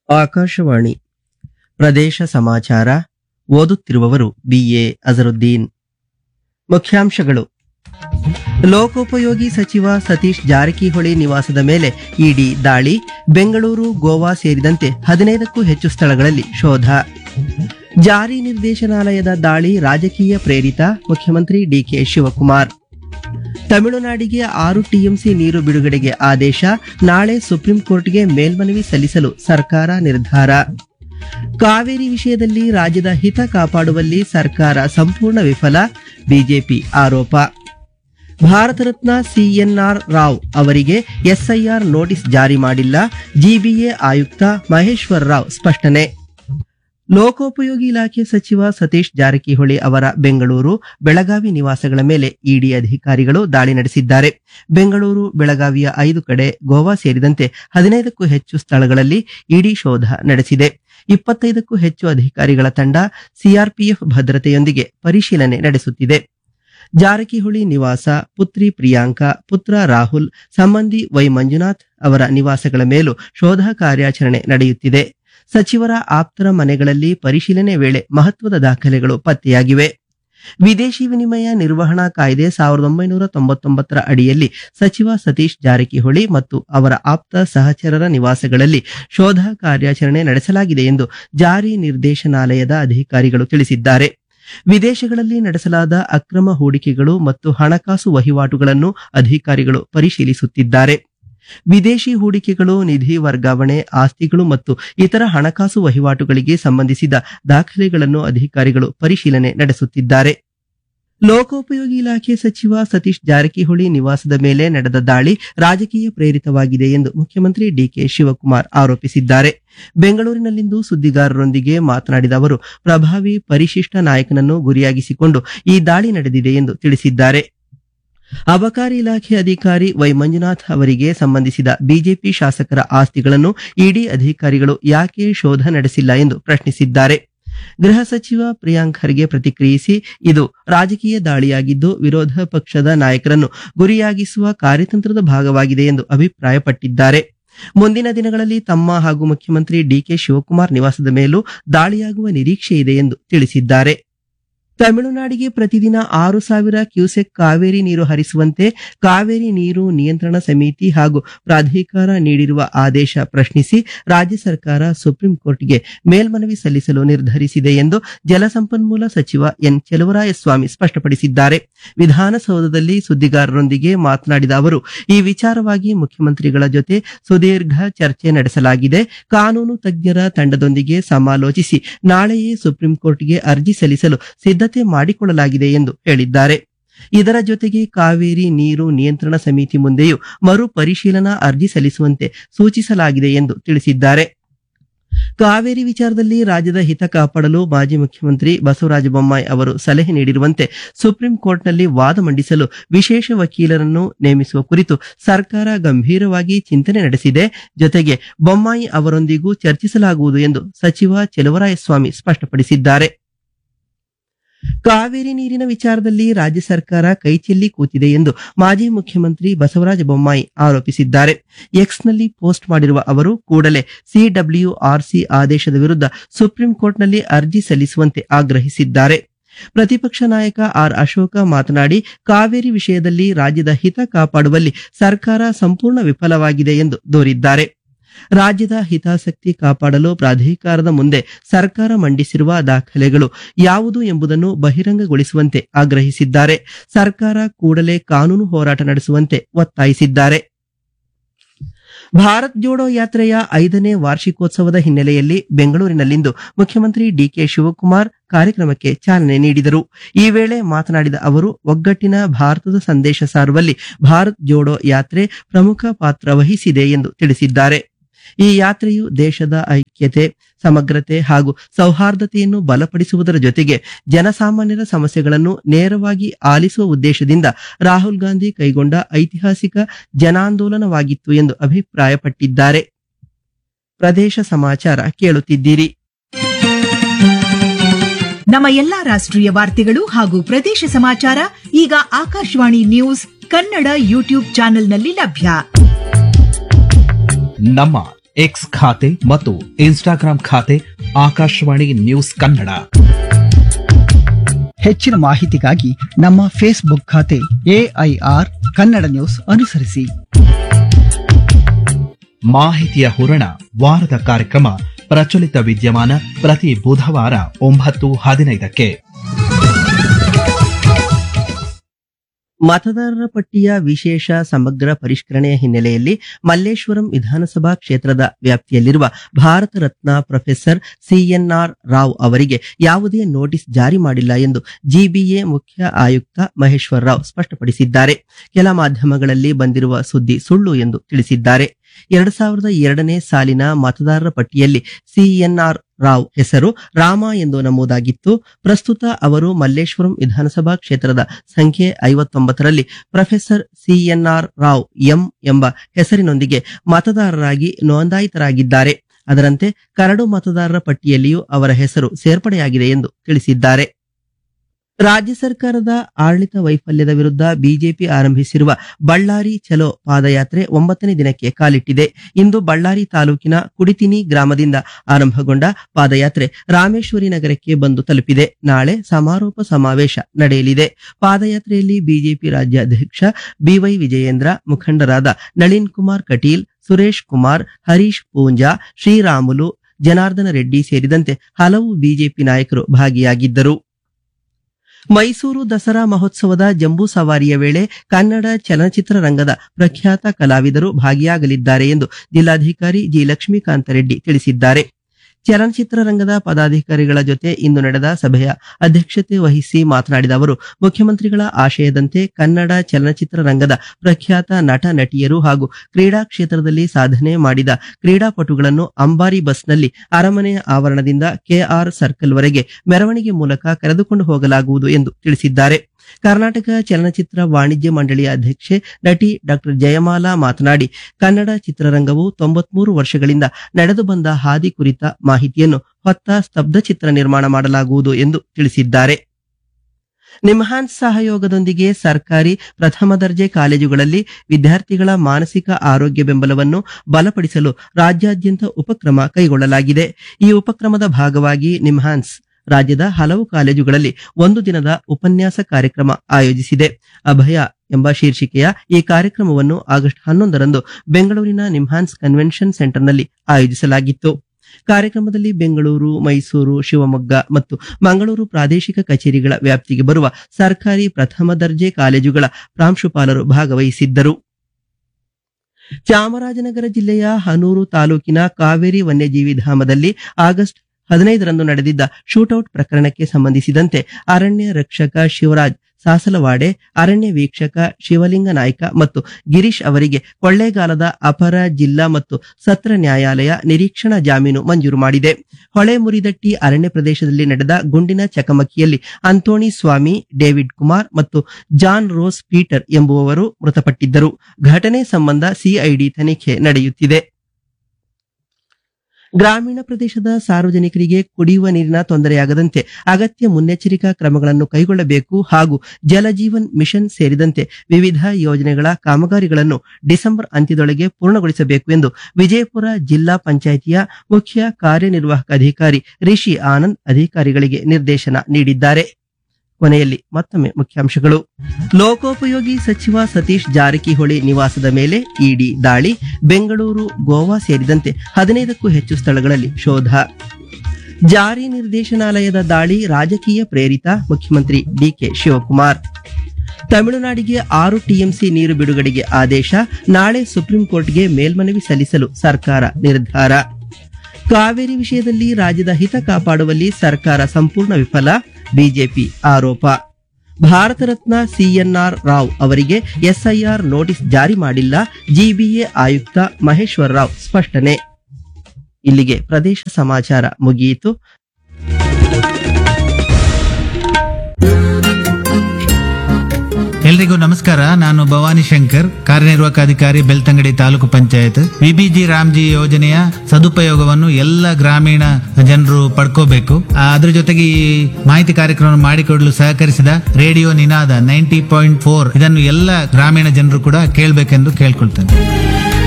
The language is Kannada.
ಆಕಾಶವಾಣಿ ಪ್ರದೇಶ ಸಮಾಚಾರ ಓದುತ್ತಿರುವವರು ಬಿಎ ಅಜರುದ್ದೀನ್ ಮುಖ್ಯಾಂಶಗಳು ಲೋಕೋಪಯೋಗಿ ಸಚಿವ ಸತೀಶ್ ಜಾರಕಿಹೊಳಿ ನಿವಾಸದ ಮೇಲೆ ಇಡಿ ದಾಳಿ ಬೆಂಗಳೂರು ಗೋವಾ ಸೇರಿದಂತೆ ಹದಿನೈದಕ್ಕೂ ಹೆಚ್ಚು ಸ್ಥಳಗಳಲ್ಲಿ ಶೋಧ ಜಾರಿ ನಿರ್ದೇಶನಾಲಯದ ದಾಳಿ ರಾಜಕೀಯ ಪ್ರೇರಿತ ಮುಖ್ಯಮಂತ್ರಿ ಡಿಕೆ ಶಿವಕುಮಾರ್ ತಮಿಳುನಾಡಿಗೆ ಆರು ಟಿಎಂಸಿ ನೀರು ಬಿಡುಗಡೆಗೆ ಆದೇಶ ನಾಳೆ ಸುಪ್ರೀಂ ಕೋರ್ಟ್ಗೆ ಮೇಲ್ಮನವಿ ಸಲ್ಲಿಸಲು ಸರ್ಕಾರ ನಿರ್ಧಾರ ಕಾವೇರಿ ವಿಷಯದಲ್ಲಿ ರಾಜ್ಯದ ಹಿತ ಕಾಪಾಡುವಲ್ಲಿ ಸರ್ಕಾರ ಸಂಪೂರ್ಣ ವಿಫಲ ಬಿಜೆಪಿ ಆರೋಪ ಭಾರತ ರತ್ನ ಸಿಎನ್ಆರ್ ರಾವ್ ಅವರಿಗೆ ಎಸ್ಐಆರ್ ನೋಟಿಸ್ ಜಾರಿ ಮಾಡಿಲ್ಲ ಜಿಬಿಎ ಆಯುಕ್ತ ಮಹೇಶ್ವರ್ ರಾವ್ ಸ್ಪಷ್ಟನೆ ಲೋಕೋಪಯೋಗಿ ಇಲಾಖೆ ಸಚಿವ ಸತೀಶ್ ಜಾರಕಿಹೊಳಿ ಅವರ ಬೆಂಗಳೂರು ಬೆಳಗಾವಿ ನಿವಾಸಗಳ ಮೇಲೆ ಇಡಿ ಅಧಿಕಾರಿಗಳು ದಾಳಿ ನಡೆಸಿದ್ದಾರೆ ಬೆಂಗಳೂರು ಬೆಳಗಾವಿಯ ಐದು ಕಡೆ ಗೋವಾ ಸೇರಿದಂತೆ ಹದಿನೈದಕ್ಕೂ ಹೆಚ್ಚು ಸ್ಥಳಗಳಲ್ಲಿ ಇಡಿ ಶೋಧ ನಡೆಸಿದೆ ಇಪ್ಪತ್ತೈದಕ್ಕೂ ಹೆಚ್ಚು ಅಧಿಕಾರಿಗಳ ತಂಡ ಸಿಆರ್ಪಿಎಫ್ ಭದ್ರತೆಯೊಂದಿಗೆ ಪರಿಶೀಲನೆ ನಡೆಸುತ್ತಿದೆ ಜಾರಕಿಹೊಳಿ ನಿವಾಸ ಪುತ್ರಿ ಪ್ರಿಯಾಂಕಾ ಪುತ್ರ ರಾಹುಲ್ ಸಂಬಂಧಿ ವೈ ಮಂಜುನಾಥ್ ಅವರ ನಿವಾಸಗಳ ಮೇಲೂ ಶೋಧ ಕಾರ್ಯಾಚರಣೆ ನಡೆಯುತ್ತಿದೆ ಸಚಿವರ ಆಪ್ತರ ಮನೆಗಳಲ್ಲಿ ಪರಿಶೀಲನೆ ವೇಳೆ ಮಹತ್ವದ ದಾಖಲೆಗಳು ಪತ್ತೆಯಾಗಿವೆ ವಿದೇಶಿ ವಿನಿಮಯ ನಿರ್ವಹಣಾ ಕಾಯ್ದೆ ಸಾವಿರದ ಒಂಬೈನೂರ ತೊಂಬತ್ತೊಂಬತ್ತರ ಅಡಿಯಲ್ಲಿ ಸಚಿವ ಸತೀಶ್ ಜಾರಕಿಹೊಳಿ ಮತ್ತು ಅವರ ಆಪ್ತ ಸಹಚರರ ನಿವಾಸಗಳಲ್ಲಿ ಶೋಧ ಕಾರ್ಯಾಚರಣೆ ನಡೆಸಲಾಗಿದೆ ಎಂದು ಜಾರಿ ನಿರ್ದೇಶನಾಲಯದ ಅಧಿಕಾರಿಗಳು ತಿಳಿಸಿದ್ದಾರೆ ವಿದೇಶಗಳಲ್ಲಿ ನಡೆಸಲಾದ ಅಕ್ರಮ ಹೂಡಿಕೆಗಳು ಮತ್ತು ಹಣಕಾಸು ವಹಿವಾಟುಗಳನ್ನು ಅಧಿಕಾರಿಗಳು ಪರಿಶೀಲಿಸುತ್ತಿದ್ದಾರೆ ವಿದೇಶಿ ಹೂಡಿಕೆಗಳು ನಿಧಿ ವರ್ಗಾವಣೆ ಆಸ್ತಿಗಳು ಮತ್ತು ಇತರ ಹಣಕಾಸು ವಹಿವಾಟುಗಳಿಗೆ ಸಂಬಂಧಿಸಿದ ದಾಖಲೆಗಳನ್ನು ಅಧಿಕಾರಿಗಳು ಪರಿಶೀಲನೆ ನಡೆಸುತ್ತಿದ್ದಾರೆ ಲೋಕೋಪಯೋಗಿ ಇಲಾಖೆ ಸಚಿವ ಸತೀಶ್ ಜಾರಕಿಹೊಳಿ ನಿವಾಸದ ಮೇಲೆ ನಡೆದ ದಾಳಿ ರಾಜಕೀಯ ಪ್ರೇರಿತವಾಗಿದೆ ಎಂದು ಮುಖ್ಯಮಂತ್ರಿ ಡಿಕೆ ಶಿವಕುಮಾರ್ ಆರೋಪಿಸಿದ್ದಾರೆ ಬೆಂಗಳೂರಿನಲ್ಲಿಂದು ಸುದ್ದಿಗಾರರೊಂದಿಗೆ ಮಾತನಾಡಿದ ಅವರು ಪ್ರಭಾವಿ ಪರಿಶಿಷ್ಟ ನಾಯಕನನ್ನು ಗುರಿಯಾಗಿಸಿಕೊಂಡು ಈ ದಾಳಿ ನಡೆದಿದೆ ಎಂದು ತಿಳಿಸಿದ್ದಾರೆ ಅಬಕಾರಿ ಇಲಾಖೆ ಅಧಿಕಾರಿ ವೈ ಮಂಜುನಾಥ್ ಅವರಿಗೆ ಸಂಬಂಧಿಸಿದ ಬಿಜೆಪಿ ಶಾಸಕರ ಆಸ್ತಿಗಳನ್ನು ಇಡಿ ಅಧಿಕಾರಿಗಳು ಯಾಕೆ ಶೋಧ ನಡೆಸಿಲ್ಲ ಎಂದು ಪ್ರಶ್ನಿಸಿದ್ದಾರೆ ಗೃಹ ಸಚಿವ ಪ್ರಿಯಾಂಕ್ ಖರ್ಗೆ ಪ್ರತಿಕ್ರಿಯಿಸಿ ಇದು ರಾಜಕೀಯ ದಾಳಿಯಾಗಿದ್ದು ವಿರೋಧ ಪಕ್ಷದ ನಾಯಕರನ್ನು ಗುರಿಯಾಗಿಸುವ ಕಾರ್ಯತಂತ್ರದ ಭಾಗವಾಗಿದೆ ಎಂದು ಅಭಿಪ್ರಾಯಪಟ್ಟಿದ್ದಾರೆ ಮುಂದಿನ ದಿನಗಳಲ್ಲಿ ತಮ್ಮ ಹಾಗೂ ಮುಖ್ಯಮಂತ್ರಿ ಡಿಕೆ ಶಿವಕುಮಾರ್ ನಿವಾಸದ ಮೇಲೂ ದಾಳಿಯಾಗುವ ನಿರೀಕ್ಷೆ ಇದೆ ಎಂದು ತಿಳಿಸಿದ್ದಾರೆ ತಮಿಳುನಾಡಿಗೆ ಪ್ರತಿದಿನ ಆರು ಸಾವಿರ ಕ್ಯೂಸೆಕ್ ಕಾವೇರಿ ನೀರು ಹರಿಸುವಂತೆ ಕಾವೇರಿ ನೀರು ನಿಯಂತ್ರಣ ಸಮಿತಿ ಹಾಗೂ ಪ್ರಾಧಿಕಾರ ನೀಡಿರುವ ಆದೇಶ ಪ್ರಶ್ನಿಸಿ ರಾಜ್ಯ ಸರ್ಕಾರ ಸುಪ್ರೀಂ ಕೋರ್ಟ್ಗೆ ಮೇಲ್ಮನವಿ ಸಲ್ಲಿಸಲು ನಿರ್ಧರಿಸಿದೆ ಎಂದು ಜಲಸಂಪನ್ಮೂಲ ಸಚಿವ ಎನ್ ಚೆಲುವರಾಯಸ್ವಾಮಿ ಸ್ಪಷ್ಟಪಡಿಸಿದ್ದಾರೆ ವಿಧಾನಸೌಧದಲ್ಲಿ ಸುದ್ದಿಗಾರರೊಂದಿಗೆ ಮಾತನಾಡಿದ ಅವರು ಈ ವಿಚಾರವಾಗಿ ಮುಖ್ಯಮಂತ್ರಿಗಳ ಜೊತೆ ಸುದೀರ್ಘ ಚರ್ಚೆ ನಡೆಸಲಾಗಿದೆ ಕಾನೂನು ತಜ್ಞರ ತಂಡದೊಂದಿಗೆ ಸಮಾಲೋಚಿಸಿ ನಾಳೆಯೇ ಸುಪ್ರೀಂ ಕೋರ್ಟ್ಗೆ ಅರ್ಜಿ ಸಲ್ಲಿಸಲು ಸಿದ್ಧತೆ ಮಾಡಿಕೊಳ್ಳಲಾಗಿದೆ ಎಂದು ಹೇಳಿದ್ದಾರೆ ಇದರ ಜೊತೆಗೆ ಕಾವೇರಿ ನೀರು ನಿಯಂತ್ರಣ ಸಮಿತಿ ಮುಂದೆಯೂ ಮರು ಪರಿಶೀಲನಾ ಅರ್ಜಿ ಸಲ್ಲಿಸುವಂತೆ ಸೂಚಿಸಲಾಗಿದೆ ಎಂದು ತಿಳಿಸಿದ್ದಾರೆ ಕಾವೇರಿ ವಿಚಾರದಲ್ಲಿ ರಾಜ್ಯದ ಹಿತ ಕಾಪಾಡಲು ಮಾಜಿ ಮುಖ್ಯಮಂತ್ರಿ ಬಸವರಾಜ ಬೊಮ್ಮಾಯಿ ಅವರು ಸಲಹೆ ನೀಡಿರುವಂತೆ ಸುಪ್ರೀಂ ಕೋರ್ಟ್ನಲ್ಲಿ ವಾದ ಮಂಡಿಸಲು ವಿಶೇಷ ವಕೀಲರನ್ನು ನೇಮಿಸುವ ಕುರಿತು ಸರ್ಕಾರ ಗಂಭೀರವಾಗಿ ಚಿಂತನೆ ನಡೆಸಿದೆ ಜೊತೆಗೆ ಬೊಮ್ಮಾಯಿ ಅವರೊಂದಿಗೂ ಚರ್ಚಿಸಲಾಗುವುದು ಎಂದು ಸಚಿವ ಚೆಲುವರಾಯಸ್ವಾಮಿ ಸ್ಪಷ್ಟಪಡಿಸಿದ್ದಾರೆ ಕಾವೇರಿ ನೀರಿನ ವಿಚಾರದಲ್ಲಿ ರಾಜ್ಯ ಸರ್ಕಾರ ಕೈಚೆಲ್ಲಿ ಕೂತಿದೆ ಎಂದು ಮಾಜಿ ಮುಖ್ಯಮಂತ್ರಿ ಬಸವರಾಜ ಬೊಮ್ಮಾಯಿ ಆರೋಪಿಸಿದ್ದಾರೆ ಎಕ್ಸ್ನಲ್ಲಿ ಪೋಸ್ಟ್ ಮಾಡಿರುವ ಅವರು ಕೂಡಲೇ ಸಿಡಬ್ಲ್ಯೂಆರ್ಸಿ ಆದೇಶದ ವಿರುದ್ಧ ಸುಪ್ರೀಂ ಕೋರ್ಟ್ನಲ್ಲಿ ಅರ್ಜಿ ಸಲ್ಲಿಸುವಂತೆ ಆಗ್ರಹಿಸಿದ್ದಾರೆ ಪ್ರತಿಪಕ್ಷ ನಾಯಕ ಆರ್ ಅಶೋಕ ಮಾತನಾಡಿ ಕಾವೇರಿ ವಿಷಯದಲ್ಲಿ ರಾಜ್ಯದ ಹಿತ ಕಾಪಾಡುವಲ್ಲಿ ಸರ್ಕಾರ ಸಂಪೂರ್ಣ ವಿಫಲವಾಗಿದೆ ಎಂದು ದೂರಿದ್ದಾರೆ ರಾಜ್ಯದ ಹಿತಾಸಕ್ತಿ ಕಾಪಾಡಲು ಪ್ರಾಧಿಕಾರದ ಮುಂದೆ ಸರ್ಕಾರ ಮಂಡಿಸಿರುವ ದಾಖಲೆಗಳು ಯಾವುದು ಎಂಬುದನ್ನು ಬಹಿರಂಗಗೊಳಿಸುವಂತೆ ಆಗ್ರಹಿಸಿದ್ದಾರೆ ಸರ್ಕಾರ ಕೂಡಲೇ ಕಾನೂನು ಹೋರಾಟ ನಡೆಸುವಂತೆ ಒತ್ತಾಯಿಸಿದ್ದಾರೆ ಭಾರತ್ ಜೋಡೋ ಯಾತ್ರೆಯ ಐದನೇ ವಾರ್ಷಿಕೋತ್ಸವದ ಹಿನ್ನೆಲೆಯಲ್ಲಿ ಬೆಂಗಳೂರಿನಲ್ಲಿಂದು ಮುಖ್ಯಮಂತ್ರಿ ಡಿಕೆ ಶಿವಕುಮಾರ್ ಕಾರ್ಯಕ್ರಮಕ್ಕೆ ಚಾಲನೆ ನೀಡಿದರು ಈ ವೇಳೆ ಮಾತನಾಡಿದ ಅವರು ಒಗ್ಗಟ್ಟಿನ ಭಾರತದ ಸಂದೇಶ ಸಾರುವಲ್ಲಿ ಭಾರತ್ ಜೋಡೋ ಯಾತ್ರೆ ಪ್ರಮುಖ ಪಾತ್ರ ವಹಿಸಿದೆ ಎಂದು ತಿಳಿಸಿದ್ದಾರೆ ಈ ಯಾತ್ರೆಯು ದೇಶದ ಐಕ್ಯತೆ ಸಮಗ್ರತೆ ಹಾಗೂ ಸೌಹಾರ್ದತೆಯನ್ನು ಬಲಪಡಿಸುವುದರ ಜೊತೆಗೆ ಜನಸಾಮಾನ್ಯರ ಸಮಸ್ಯೆಗಳನ್ನು ನೇರವಾಗಿ ಆಲಿಸುವ ಉದ್ದೇಶದಿಂದ ರಾಹುಲ್ ಗಾಂಧಿ ಕೈಗೊಂಡ ಐತಿಹಾಸಿಕ ಜನಾಂದೋಲನವಾಗಿತ್ತು ಎಂದು ಅಭಿಪ್ರಾಯಪಟ್ಟಿದ್ದಾರೆ ಪ್ರದೇಶ ಸಮಾಚಾರ ಕೇಳುತ್ತಿದ್ದೀರಿ ನಮ್ಮ ಎಲ್ಲಾ ರಾಷ್ಟ್ರೀಯ ವಾರ್ತೆಗಳು ಹಾಗೂ ಪ್ರದೇಶ ಸಮಾಚಾರ ಈಗ ಆಕಾಶವಾಣಿ ನ್ಯೂಸ್ ಕನ್ನಡ ಯೂಟ್ಯೂಬ್ ಚಾನೆಲ್ನಲ್ಲಿ ಲಭ್ಯ ನಮ್ಮ ಎಕ್ಸ್ ಖಾತೆ ಮತ್ತು ಇನ್ಸ್ಟಾಗ್ರಾಂ ಖಾತೆ ಆಕಾಶವಾಣಿ ನ್ಯೂಸ್ ಕನ್ನಡ ಹೆಚ್ಚಿನ ಮಾಹಿತಿಗಾಗಿ ನಮ್ಮ ಫೇಸ್ಬುಕ್ ಖಾತೆ ಎಐಆರ್ ಕನ್ನಡ ನ್ಯೂಸ್ ಅನುಸರಿಸಿ ಮಾಹಿತಿಯ ಹೂರಣ ವಾರದ ಕಾರ್ಯಕ್ರಮ ಪ್ರಚಲಿತ ವಿದ್ಯಮಾನ ಪ್ರತಿ ಬುಧವಾರ ಒಂಬತ್ತು ಹದಿನೈದಕ್ಕೆ ಮತದಾರರ ಪಟ್ಟಿಯ ವಿಶೇಷ ಸಮಗ್ರ ಪರಿಷ್ಕರಣೆಯ ಹಿನ್ನೆಲೆಯಲ್ಲಿ ಮಲ್ಲೇಶ್ವರಂ ವಿಧಾನಸಭಾ ಕ್ಷೇತ್ರದ ವ್ಯಾಪ್ತಿಯಲ್ಲಿರುವ ಭಾರತ ರತ್ನ ಪ್ರೊಫೆಸರ್ ಸಿಎನ್ಆರ್ ರಾವ್ ಅವರಿಗೆ ಯಾವುದೇ ನೋಟಿಸ್ ಜಾರಿ ಮಾಡಿಲ್ಲ ಎಂದು ಜಿಬಿಎ ಮುಖ್ಯ ಆಯುಕ್ತ ಮಹೇಶ್ವರ್ ರಾವ್ ಸ್ಪಷ್ಟಪಡಿಸಿದ್ದಾರೆ ಕೆಲ ಮಾಧ್ಯಮಗಳಲ್ಲಿ ಬಂದಿರುವ ಸುದ್ದಿ ಸುಳ್ಳು ಎಂದು ತಿಳಿಸಿದ್ದಾರೆ ಎರಡ್ ಸಾವಿರದ ಎರಡನೇ ಸಾಲಿನ ಮತದಾರರ ಪಟ್ಟಿಯಲ್ಲಿ ಸಿಎನ್ಆರ್ ರಾವ್ ಹೆಸರು ರಾಮ ಎಂದು ನಮೂದಾಗಿತ್ತು ಪ್ರಸ್ತುತ ಅವರು ಮಲ್ಲೇಶ್ವರಂ ವಿಧಾನಸಭಾ ಕ್ಷೇತ್ರದ ಸಂಖ್ಯೆ ಐವತ್ತೊಂಬತ್ತರಲ್ಲಿ ಪ್ರೊಫೆಸರ್ ಸಿಎನ್ಆರ್ ರಾವ್ ಎಂ ಎಂಬ ಹೆಸರಿನೊಂದಿಗೆ ಮತದಾರರಾಗಿ ನೋಂದಾಯಿತರಾಗಿದ್ದಾರೆ ಅದರಂತೆ ಕರಡು ಮತದಾರರ ಪಟ್ಟಿಯಲ್ಲಿಯೂ ಅವರ ಹೆಸರು ಸೇರ್ಪಡೆಯಾಗಿದೆ ಎಂದು ತಿಳಿಸಿದ್ದಾರೆ ರಾಜ್ಯ ಸರ್ಕಾರದ ಆಡಳಿತ ವೈಫಲ್ಯದ ವಿರುದ್ಧ ಬಿಜೆಪಿ ಆರಂಭಿಸಿರುವ ಬಳ್ಳಾರಿ ಚಲೋ ಪಾದಯಾತ್ರೆ ಒಂಬತ್ತನೇ ದಿನಕ್ಕೆ ಕಾಲಿಟ್ಟಿದೆ ಇಂದು ಬಳ್ಳಾರಿ ತಾಲೂಕಿನ ಕುಡಿತಿನಿ ಗ್ರಾಮದಿಂದ ಆರಂಭಗೊಂಡ ಪಾದಯಾತ್ರೆ ರಾಮೇಶ್ವರಿ ನಗರಕ್ಕೆ ಬಂದು ತಲುಪಿದೆ ನಾಳೆ ಸಮಾರೋಪ ಸಮಾವೇಶ ನಡೆಯಲಿದೆ ಪಾದಯಾತ್ರೆಯಲ್ಲಿ ಬಿಜೆಪಿ ರಾಜ್ಯಾಧ್ಯಕ್ಷ ಬಿವೈ ವಿಜಯೇಂದ್ರ ಮುಖಂಡರಾದ ನಳಿನ್ ಕುಮಾರ್ ಕಟೀಲ್ ಸುರೇಶ್ ಕುಮಾರ್ ಹರೀಶ್ ಪೂಂಜಾ ಶ್ರೀರಾಮುಲು ಜನಾರ್ದನ ರೆಡ್ಡಿ ಸೇರಿದಂತೆ ಹಲವು ಬಿಜೆಪಿ ನಾಯಕರು ಭಾಗಿಯಾಗಿದ್ದರು ಮೈಸೂರು ದಸರಾ ಮಹೋತ್ಸವದ ಜಂಬೂ ಸವಾರಿಯ ವೇಳೆ ಕನ್ನಡ ಚಲನಚಿತ್ರ ರಂಗದ ಪ್ರಖ್ಯಾತ ಕಲಾವಿದರು ಭಾಗಿಯಾಗಲಿದ್ದಾರೆ ಎಂದು ಜಿಲ್ಲಾಧಿಕಾರಿ ಜಿ ಲಕ್ಷ್ಮೀಕಾಂತ ರೆಡ್ಡಿ ತಿಳಿಸಿದ್ದಾರೆ ಚಲನಚಿತ್ರ ರಂಗದ ಪದಾಧಿಕಾರಿಗಳ ಜೊತೆ ಇಂದು ನಡೆದ ಸಭೆಯ ಅಧ್ಯಕ್ಷತೆ ವಹಿಸಿ ಮಾತನಾಡಿದ ಅವರು ಮುಖ್ಯಮಂತ್ರಿಗಳ ಆಶಯದಂತೆ ಕನ್ನಡ ಚಲನಚಿತ್ರ ರಂಗದ ಪ್ರಖ್ಯಾತ ನಟ ನಟಿಯರು ಹಾಗೂ ಕ್ರೀಡಾ ಕ್ಷೇತ್ರದಲ್ಲಿ ಸಾಧನೆ ಮಾಡಿದ ಕ್ರೀಡಾಪಟುಗಳನ್ನು ಅಂಬಾರಿ ಬಸ್ನಲ್ಲಿ ಅರಮನೆಯ ಆವರಣದಿಂದ ಕೆಆರ್ ಸರ್ಕಲ್ ವರೆಗೆ ಮೆರವಣಿಗೆ ಮೂಲಕ ಕರೆದುಕೊಂಡು ಹೋಗಲಾಗುವುದು ಎಂದು ತಿಳಿಸಿದ್ದಾರೆ ಕರ್ನಾಟಕ ಚಲನಚಿತ್ರ ವಾಣಿಜ್ಯ ಮಂಡಳಿಯ ಅಧ್ಯಕ್ಷೆ ನಟಿ ಡಾಕ್ಟರ್ ಜಯಮಾಲಾ ಮಾತನಾಡಿ ಕನ್ನಡ ಚಿತ್ರರಂಗವು ತೊಂಬತ್ಮೂರು ವರ್ಷಗಳಿಂದ ನಡೆದು ಬಂದ ಹಾದಿ ಕುರಿತ ಮಾಹಿತಿಯನ್ನು ಹೊತ್ತ ಸ್ತಬ್ಧ ಚಿತ್ರ ನಿರ್ಮಾಣ ಮಾಡಲಾಗುವುದು ಎಂದು ತಿಳಿಸಿದ್ದಾರೆ ನಿಮ್ಹಾನ್ಸ್ ಸಹಯೋಗದೊಂದಿಗೆ ಸರ್ಕಾರಿ ಪ್ರಥಮ ದರ್ಜೆ ಕಾಲೇಜುಗಳಲ್ಲಿ ವಿದ್ಯಾರ್ಥಿಗಳ ಮಾನಸಿಕ ಆರೋಗ್ಯ ಬೆಂಬಲವನ್ನು ಬಲಪಡಿಸಲು ರಾಜ್ಯಾದ್ಯಂತ ಉಪಕ್ರಮ ಕೈಗೊಳ್ಳಲಾಗಿದೆ ಈ ಉಪಕ್ರಮದ ಭಾಗವಾಗಿ ನಿಮ್ಹಾನ್ಸ್ ರಾಜ್ಯದ ಹಲವು ಕಾಲೇಜುಗಳಲ್ಲಿ ಒಂದು ದಿನದ ಉಪನ್ಯಾಸ ಕಾರ್ಯಕ್ರಮ ಆಯೋಜಿಸಿದೆ ಅಭಯ ಎಂಬ ಶೀರ್ಷಿಕೆಯ ಈ ಕಾರ್ಯಕ್ರಮವನ್ನು ಆಗಸ್ಟ್ ಹನ್ನೊಂದರಂದು ಬೆಂಗಳೂರಿನ ನಿಮ್ಹಾನ್ಸ್ ಕನ್ವೆನ್ಷನ್ ಸೆಂಟರ್ನಲ್ಲಿ ಆಯೋಜಿಸಲಾಗಿತ್ತು ಕಾರ್ಯಕ್ರಮದಲ್ಲಿ ಬೆಂಗಳೂರು ಮೈಸೂರು ಶಿವಮೊಗ್ಗ ಮತ್ತು ಮಂಗಳೂರು ಪ್ರಾದೇಶಿಕ ಕಚೇರಿಗಳ ವ್ಯಾಪ್ತಿಗೆ ಬರುವ ಸರ್ಕಾರಿ ಪ್ರಥಮ ದರ್ಜೆ ಕಾಲೇಜುಗಳ ಪ್ರಾಂಶುಪಾಲರು ಭಾಗವಹಿಸಿದ್ದರು ಚಾಮರಾಜನಗರ ಜಿಲ್ಲೆಯ ಹನೂರು ತಾಲೂಕಿನ ಕಾವೇರಿ ವನ್ಯಜೀವಿ ಧಾಮದಲ್ಲಿ ಆಗಸ್ಟ್ ಹದಿನೈದರಂದು ನಡೆದಿದ್ದ ಶೂಟೌಟ್ ಪ್ರಕರಣಕ್ಕೆ ಸಂಬಂಧಿಸಿದಂತೆ ಅರಣ್ಯ ರಕ್ಷಕ ಶಿವರಾಜ್ ಸಾಸಲವಾಡೆ ಅರಣ್ಯ ವೀಕ್ಷಕ ಶಿವಲಿಂಗ ನಾಯ್ಕ ಮತ್ತು ಗಿರೀಶ್ ಅವರಿಗೆ ಕೊಳ್ಳೇಗಾಲದ ಅಪರ ಜಿಲ್ಲಾ ಮತ್ತು ಸತ್ರ ನ್ಯಾಯಾಲಯ ನಿರೀಕ್ಷಣಾ ಜಾಮೀನು ಮಂಜೂರು ಮಾಡಿದೆ ಹೊಳೆ ಮುರಿದಟ್ಟಿ ಅರಣ್ಯ ಪ್ರದೇಶದಲ್ಲಿ ನಡೆದ ಗುಂಡಿನ ಚಕಮಕಿಯಲ್ಲಿ ಅಂತೋಣಿ ಸ್ವಾಮಿ ಡೇವಿಡ್ ಕುಮಾರ್ ಮತ್ತು ಜಾನ್ ರೋಸ್ ಪೀಟರ್ ಎಂಬುವವರು ಮೃತಪಟ್ಟಿದ್ದರು ಘಟನೆ ಸಂಬಂಧ ಸಿಐಡಿ ತನಿಖೆ ನಡೆಯುತ್ತಿದೆ ಗ್ರಾಮೀಣ ಪ್ರದೇಶದ ಸಾರ್ವಜನಿಕರಿಗೆ ಕುಡಿಯುವ ನೀರಿನ ತೊಂದರೆಯಾಗದಂತೆ ಅಗತ್ಯ ಮುನ್ನೆಚ್ಚರಿಕಾ ಕ್ರಮಗಳನ್ನು ಕೈಗೊಳ್ಳಬೇಕು ಹಾಗೂ ಜಲಜೀವನ್ ಮಿಷನ್ ಸೇರಿದಂತೆ ವಿವಿಧ ಯೋಜನೆಗಳ ಕಾಮಗಾರಿಗಳನ್ನು ಡಿಸೆಂಬರ್ ಅಂತ್ಯದೊಳಗೆ ಪೂರ್ಣಗೊಳಿಸಬೇಕು ಎಂದು ವಿಜಯಪುರ ಜಿಲ್ಲಾ ಪಂಚಾಯಿತಿಯ ಮುಖ್ಯ ಕಾರ್ಯನಿರ್ವಾಹಕ ಅಧಿಕಾರಿ ರಿಷಿ ಆನಂದ್ ಅಧಿಕಾರಿಗಳಿಗೆ ನಿರ್ದೇಶನ ನೀಡಿದ್ದಾರೆ ಕೊನೆಯಲ್ಲಿ ಮತ್ತೊಮ್ಮೆ ಮುಖ್ಯಾಂಶಗಳು ಲೋಕೋಪಯೋಗಿ ಸಚಿವ ಸತೀಶ್ ಜಾರಕಿಹೊಳಿ ನಿವಾಸದ ಮೇಲೆ ಇಡಿ ದಾಳಿ ಬೆಂಗಳೂರು ಗೋವಾ ಸೇರಿದಂತೆ ಹದಿನೈದಕ್ಕೂ ಹೆಚ್ಚು ಸ್ಥಳಗಳಲ್ಲಿ ಶೋಧ ಜಾರಿ ನಿರ್ದೇಶನಾಲಯದ ದಾಳಿ ರಾಜಕೀಯ ಪ್ರೇರಿತ ಮುಖ್ಯಮಂತ್ರಿ ಡಿಕೆ ಶಿವಕುಮಾರ್ ತಮಿಳುನಾಡಿಗೆ ಆರು ಟಿಎಂಸಿ ನೀರು ಬಿಡುಗಡೆಗೆ ಆದೇಶ ನಾಳೆ ಸುಪ್ರೀಂ ಕೋರ್ಟ್ಗೆ ಮೇಲ್ಮನವಿ ಸಲ್ಲಿಸಲು ಸರ್ಕಾರ ನಿರ್ಧಾರ ಕಾವೇರಿ ವಿಷಯದಲ್ಲಿ ರಾಜ್ಯದ ಹಿತ ಕಾಪಾಡುವಲ್ಲಿ ಸರ್ಕಾರ ಸಂಪೂರ್ಣ ವಿಫಲ ಬಿಜೆಪಿ ಆರೋಪ ಭಾರತ ರತ್ನ ಸಿಎನ್ಆರ್ ರಾವ್ ಅವರಿಗೆ ಎಸ್ಐಆರ್ ನೋಟಿಸ್ ಜಾರಿ ಮಾಡಿಲ್ಲ ಜಿಬಿಎ ಆಯುಕ್ತ ಮಹೇಶ್ವರ್ ರಾವ್ ಸ್ಪಷ್ಟನೆ ಇಲ್ಲಿಗೆ ಪ್ರದೇಶ ಸಮಾಚಾರ ಮುಗಿಯಿತು ಎಲ್ರಿಗೂ ನಮಸ್ಕಾರ ನಾನು ಭವಾನಿ ಶಂಕರ್ ಕಾರ್ಯನಿರ್ವಾಹಕ ಅಧಿಕಾರಿ ಬೆಳ್ತಂಗಡಿ ತಾಲೂಕು ಪಂಚಾಯತ್ ವಿಬಿಜಿ ರಾಮ್ಜಿ ಯೋಜನೆಯ ಸದುಪಯೋಗವನ್ನು ಎಲ್ಲ ಗ್ರಾಮೀಣ ಜನರು ಪಡ್ಕೋಬೇಕು ಆ, ಅದ್ರ ಜೊತೆಗೆ ಈ ಮಾಹಿತಿ ಕಾರ್ಯಕ್ರಮ ಮಾಡಿಕೊಡಲು ಸಹಕರಿಸಿದ radio Ninada ninety point four ಇದನ್ನು ಎಲ್ಲ ಗ್ರಾಮೀಣ ಜನರು ಕೂಡ ಕೇಳಬೇಕೆಂದು ಕೇಳ್ಕೊಳ್ತೇನೆ